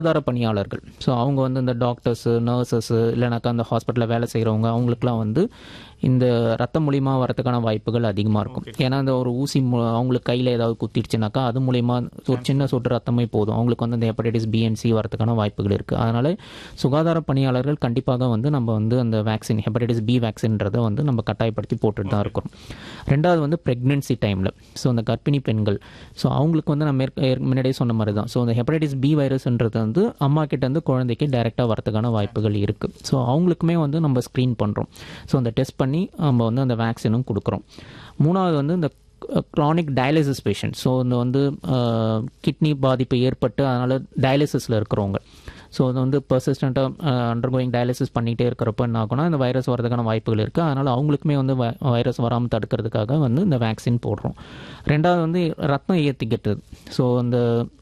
சுகாதார பணியாளர்கள் ஸோ அவங்க வந்து இந்த டாக்டர்ஸு நர்சஸ்ஸு இல்லைனாக்கா அந்த ஹாஸ்பிட்டலில் வேலை செய்கிறவங்க அவங்களுக்குலாம் வந்து இந்த ரத்தம் மூலியமாக வரதுக்கான வாய்ப்புகள் அதிகமாக இருக்கும் ஏன்னா இந்த ஒரு ஊசி மூ- அவங்களுக்கு கையில் ஏதாவது குத்திடுச்சுனாக்கா அது மூலியமா ஒரு சின்ன சொட்டு ரத்தமே போதும் அவங்களுக்கு வந்து இந்த ஹெப்படைட்டிஸ் பிஎன்சி வரதுக்கான வாய்ப்புகள் இருக்குது அதனால் சுகாதார பணியாளர்கள் கண்டிப்பாக வந்து நம்ம வந்து அந்த வேக்சின் ஹெப்படைட்டிஸ் பி வேக்சின்றதை வந்து நம்ம கட்டாயப்படுத்தி போட்டுட்டு தான் இருக்கிறோம் ரெண்டாவது வந்து ப்ரெக்னென்சி டைமில் ஸோ அந்த கர்ப்பிணி பெண்கள் ஸோ அவங்களுக்கு வந்து நம்ம மேற்க- ஏற்க- முன்னாடியே சொன்ன மாதிரி தான் ஸோ அந்த ஹெப்படைட்டிஸ் பி வைரஸ்ன்றது வந்து அம்மா கிட்ட இருந்து குழந்தைக்கு டைரெக்டாக வரதுக்கான வாய்ப்புகள் இருக்குது ஸோ அவங்களுக்குமே வந்து நம்ம ஸ்க்ரீன் பண்ணுறோம் ஸோ அந்த டெஸ்ட் பண்ணி நம்ம வந்து அந்த வேக்சினும் கொடுக்குறோம் மூணாவது வந்து இந்த க்ரானிக் டயாலிசிஸ் பேஷண்ட் ஸோ இந்த வந்து கிட்னி பாதிப்பு ஏற்பட்டு அதனால் டயாலிசிஸில் இருக்கிறவங்க ஸோ அது வந்து பர்சிஸ்டண்ட்டாக அண்டர்கோயிங் டயாலிசிஸ் பண்ணிகிட்டே இருக்கிறப்ப என்ன ஆகும்னா இந்த வைரஸ் வரதுக்கான வாய்ப்புகள் இருக்குது அதனால் அவங்களுக்குமே வந்து வைரஸ் வராமல் தடுக்கிறதுக்காக வந்து இந்த வேக்சின் போடுறோம் ரெண்டாவது வந்து ரத்தம் ஏற்றிக்கிட்டது ஸோ அந்த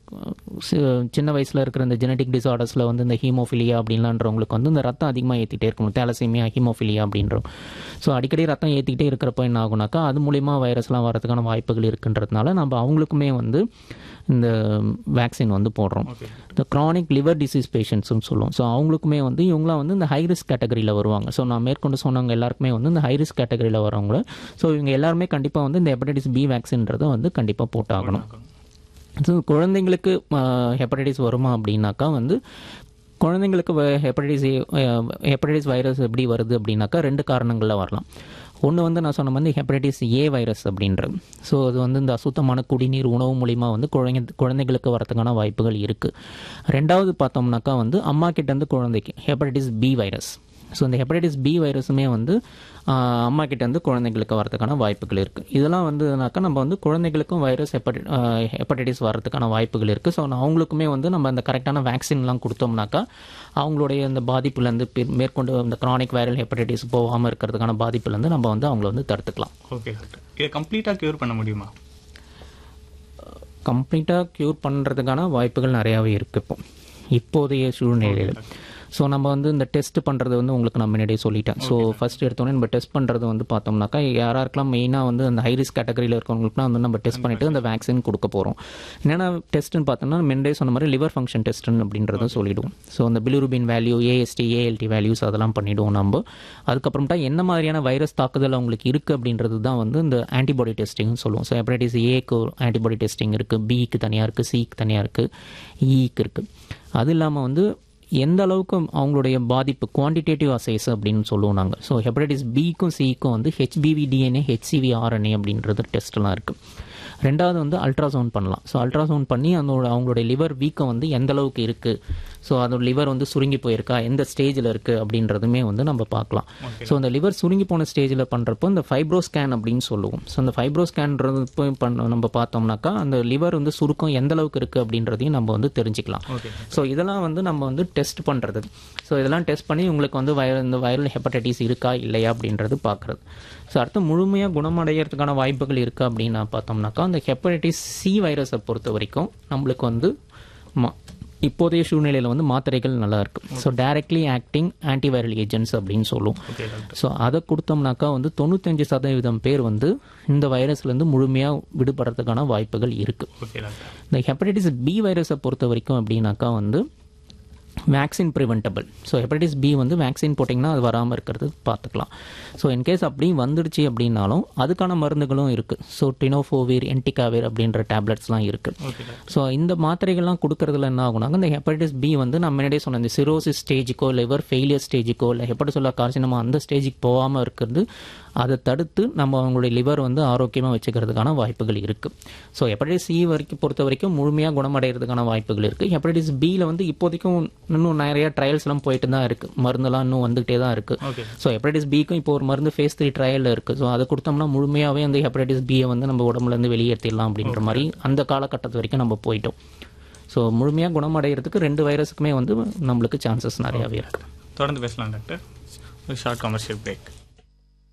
சி- சின்ன வயசில் இருக்கிற இந்த ஜெனடிக் டிசார்டர்ஸில் வந்து இந்த ஹீமோஃபிலியா அப்படின்லான்றவங்களுக்கு வந்து இந்த ரத்தம் அதிகமாக ஏற்றிட்டே இருக்கணும் தேலசீமியா ஹீமோஃபிலியா அப்படின்றோம் ஸோ அடிக்கடி ரத்தம் ஏற்றிக்கிட்டே இருக்கிறப்ப என்ன ஆகுனாக்கா அது மூலிமா வைரஸ்லாம் வரதுக்கான வாய்ப்புகள் இருக்குன்றதுனால நம்ம அவங்களுக்குமே வந்து இந்த வேக்சின் வந்து போடுறோம் இந்த க்ரானிக் லிவர் டிசீஸ் பேஷண்ட்ஸ்னு சொல்லுவோம் ஸோ அவங்களுக்குமே வந்து இவங்களாம் வந்து இந்த ஹை ரிஸ்க் கேட்டகரியில் வருவாங்க ஸோ நான் மேற்கொண்டு சொன்னவங்க எல்லாருக்குமே வந்து இந்த ஹை ரிஸ்க் கேட்டகரியில் வரவங்க ஸோ இவங்க எல்லாருமே கண்டிப்பாக வந்து இந்த ஹெப்படைட்டிஸ் பி வேக்சின்றதை வந்து கண்டிப்பாக போட்டாகணும் ஸோ குழந்தைங்களுக்கு ஹெப்படைட்டிஸ் வருமா அப்படின்னாக்கா வந்து குழந்தைங்களுக்கு ஹெப்படைட்டிஸ் ஹெப்படைட்டிஸ் வைரஸ் எப்படி வருது அப்படின்னாக்கா ரெண்டு காரணங்களில் வரலாம் ஒன்று வந்து நான் சொன்ன மாதிரி ஹெப்படைட்டிஸ் ஏ வைரஸ் அப்படின்றது ஸோ அது வந்து இந்த அசுத்தமான குடிநீர் உணவு மூலிமா வந்து குழந்தை குழந்தைங்களுக்கு வரதுக்கான வாய்ப்புகள் இருக்குது ரெண்டாவது பார்த்தோம்னாக்கா வந்து அம்மா கிட்டேருந்து குழந்தைக்கு ஹெப்படைட்டிஸ் பி வைரஸ் ஸோ இந்த ஹெப்படைட்டிஸ் பி வைரஸுமே வந்து ஆஹ், அம்மா கிட்டேருந்து குழந்தைங்களுக்கு வரதுக்கான வாய்ப்புகள் இருக்குது இதெல்லாம் வந்துனாக்கா நம்ம வந்து குழந்தைகளுக்கும் வைரஸ் ஹெப்படை ஹெப்படைட்டிஸ் வரதுக்கான வாய்ப்புகள் இருக்குது ஸோ அவங்களுக்குமே வந்து நம்ம அந்த கரெக்டான வேக்சின்லாம் கொடுத்தோம்னாக்கா அவங்களுடைய அந்த பாதிப்புலேருந்து பின்- மேற்கொண்டு அந்த க்ரானிக் வைரல் ஹெப்படைட்டிஸ் போகாமல் இருக்கிறதுக்கான பாதிப்புலேருந்து நம்ம வந்து அவங்கள வந்து தடுத்துக்கலாம் ஓகே டாக்டர் இதை கம்ப்ளீட்டாக க்யூர் பண்ண முடியுமா கம்ப்ளீட்டாக க்யூர் பண்ணுறதுக்கான வாய்ப்புகள் நிறையாவே இருக்குது இப்போ இப்போதைய சூழ்நிலையில் ஸோ நம்ம வந்து இந்த டெஸ்ட் பண்ணுறது வந்து உங்களுக்கு நான் முன்னாடியே சொல்லிட்டேன் ஸோ ஃபர்ஸ்ட் எடுத்தோடனே நம்ம டெஸ்ட் பண்ணுறது வந்து பார்த்தோம்னாக்கா யாராருக்கெல்லாம் மெயினாக வந்து அந்த ஹை ரிஸ்க் கேட்டகரியில் இருக்கவங்களுக்குலாம் வந்து நம்ம டெஸ்ட் பண்ணிட்டு அந்த வேக்சின் கொடுக்க போகிறோம் என்னென்ன டெஸ்ட்னு பார்த்தோம்னா முன்னாடியே சொன்ன மாதிரி லிவர் ஃபங்க்ஷன் டெஸ்ட்னு அப்படின்றத சொல்லிடுவோம் ஸோ அந்த bilirubin value AST ALT values அதெல்லாம் பண்ணிவிடுவோம் நம்ம அதுக்கப்புறமேட்டா என்ன மாதிரியான வைரஸ் தாக்குதல் அவங்களுக்கு இருக்குது அப்படின்றது தான் வந்து இந்த ஆன்டிபாடி டெஸ்டிங்னு சொல்லுவோம் ஸோ ஹெப்படைட்டிஸ் ஏக்கு ஆன்டிபாடி டெஸ்டிங் இருக்குது பிக்கு தனியாக இருக்குது சிக்கு தனியாக இருக்குது இக்கு இருக்குது அது இல்லாமல் வந்து எந்த அளவுக்கு அவங்களுடைய பாதிப்பு குவான்டிடேட்டிவ் அசைஸ் அப்படின்னு சொல்லுவோம் நாங்கள் ஸோ ஹெப்படைட்டிஸ் பிக்கும் சிக்கும் வந்து ஹெச்பிவி டிஎன்ஏ ஹெச்சிவி ஆர்என்ஏ அப்படின்றது டெஸ்ட்லாம் இருக்குது ரெண்டாவது வந்து அல்ட்ராசவுண்ட் பண்ணலாம் ஸோ அல்ட்ராசவுண்ட் பண்ணி அதோட அவங்களுடைய லிவர் வீக்கம் வந்து எந்த அளவுக்கு இருக்குது ஸோ அதோட லிவர் வந்து சுருங்கி போயிருக்கா எந்த ஸ்டேஜில் இருக்குது அப்படின்றதுமே வந்து நம்ம பார்க்கலாம் ஸோ அந்த லிவர் சுருங்கி போன ஸ்டேஜில் பண்ணுறப்போ இந்த ஃபைப்ரோ ஸ்கேன் அப்படின்னு சொல்லுவோம் ஸோ அந்த ஃபைப்ரோ ஸ்கேன்றது போய் பண்ண நம்ம பார்த்தோம்னாக்கா அந்த லிவர் வந்து சுருக்கம் எந்த அளவுக்கு இருக்குது அப்படின்றதையும் நம்ம வந்து தெரிஞ்சுக்கலாம் ஓகே ஸோ இதெல்லாம் வந்து நம்ம வந்து டெஸ்ட் பண்ணுறது ஸோ இதெல்லாம் டெஸ்ட் பண்ணி உங்களுக்கு வந்து வய இந்த வைரல் ஹெப்படைட்டிஸ் இருக்கா இல்லையா அப்படின்றது பார்க்குறது ஸோ அடுத்து முழுமையாக குணமடைகிறதுக்கான வாய்ப்புகள் இருக்குது அப்படின்னு பார்த்தோம்னாக்கா அந்த ஹெப்படைட்டிஸ் சி வைரஸை பொறுத்த வரைக்கும் நம்மளுக்கு வந்து மா இப்போதைய சூழ்நிலையில் வந்து மாத்திரைகள் நல்லா இருக்கு so directly acting antiviral agents அப்படின்னு சொல்லுவோம் ஓகே டாக்டர் ஸோ அதை கொடுத்தோம்னாக்கா வந்து தொண்ணூத்தஞ்சு சதவீதம் பேர் வந்து இந்த வைரஸ்லேருந்து முழுமையாக விடுபடுறதுக்கான வாய்ப்புகள் இருக்குது ஓகே டாக்டர் இந்த ஹெப்படைட்டிஸ் பி வைரஸை பொறுத்த வரைக்கும் அப்படின்னாக்கா வந்து vaccine preventable so hepatitis B வந்து வேக்சின் போட்டிங்கன்னா அது வராமல் இருக்கிறது பார்த்துக்கலாம் ஸோ இன்கேஸ் அப்படியும் வந்துடுச்சு அப்படின்னாலும் அதுக்கான மருந்துகளும் இருக்குது ஸோ டினோஃபோவிர் என்டிகாவிர் அப்படின்ற டேப்லெட்ஸ்லாம் இருக்குது ஓகே டாக்டர் ஸோ இந்த மாத்திரைகள்லாம் கொடுக்கறதுல என்ன ஆகுனாங்க இந்த ஹெப்படைட்டிஸ் பி வந்து நான் முன்னாடியே சொன்ன இந்த சிரோசிஸ் ஸ்டேஜுக்கோ லிவர் ஃபெயிலியர் ஸ்டேஜுக்கோ இல்லை ஹெப்படைசோலா கார்சினமா அந்த ஸ்டேஜுக்கு போகாமல் இருக்கிறது அதை தடுத்து நம்ம அவங்களுடைய லிவர் வந்து ஆரோக்கியமாக வச்சுக்கிறதுக்கான வாய்ப்புகள் இருக்குது ஸோ ஹெப்படைட்டிஸ் சி வரைக்கும் பொறுத்த வரைக்கும் முழுமையாக குணமடைகிறதுக்கான வாய்ப்புகள் இருக்குது ஹெப்படைட்டிஸ் பியில் வந்து இப்போதைக்கும் இன்னும் நிறைய ட்ரையல்ஸ்லாம் போயிட்டு தான் இருக்குது மருந்தெல்லாம் இன்னும் வந்துகிட்டே தான் இருக்குது ஓகே ஸோ ஹெப்படைட்டிஸ் பிக்கும் இப்போ ஒரு மருந்து ஃபேஸ் த்ரீ ட்ரையலில் இருக்குது ஸோ அதை கொடுத்தோம்னா முழுமையாகவே அந்த ஹெப்படைட்டிஸ் பியை வந்து நம்ம உடம்புலேருந்து வெளியேற்றிடலாம் அப்படின்ற மாதிரி அந்த காலகட்டத்து வரைக்கும் நம்ம போயிட்டோம் ஸோ முழுமையாக குணமடைகிறதுக்கு ரெண்டு வைரஸுக்குமே வந்து நம்மளுக்கு சான்சஸ் நிறையாவே இருக்குது தொடர்ந்து பேசலாம் டாக்டர் ஒரு ஷார்ட் கமர்ஷியல் பிரேக்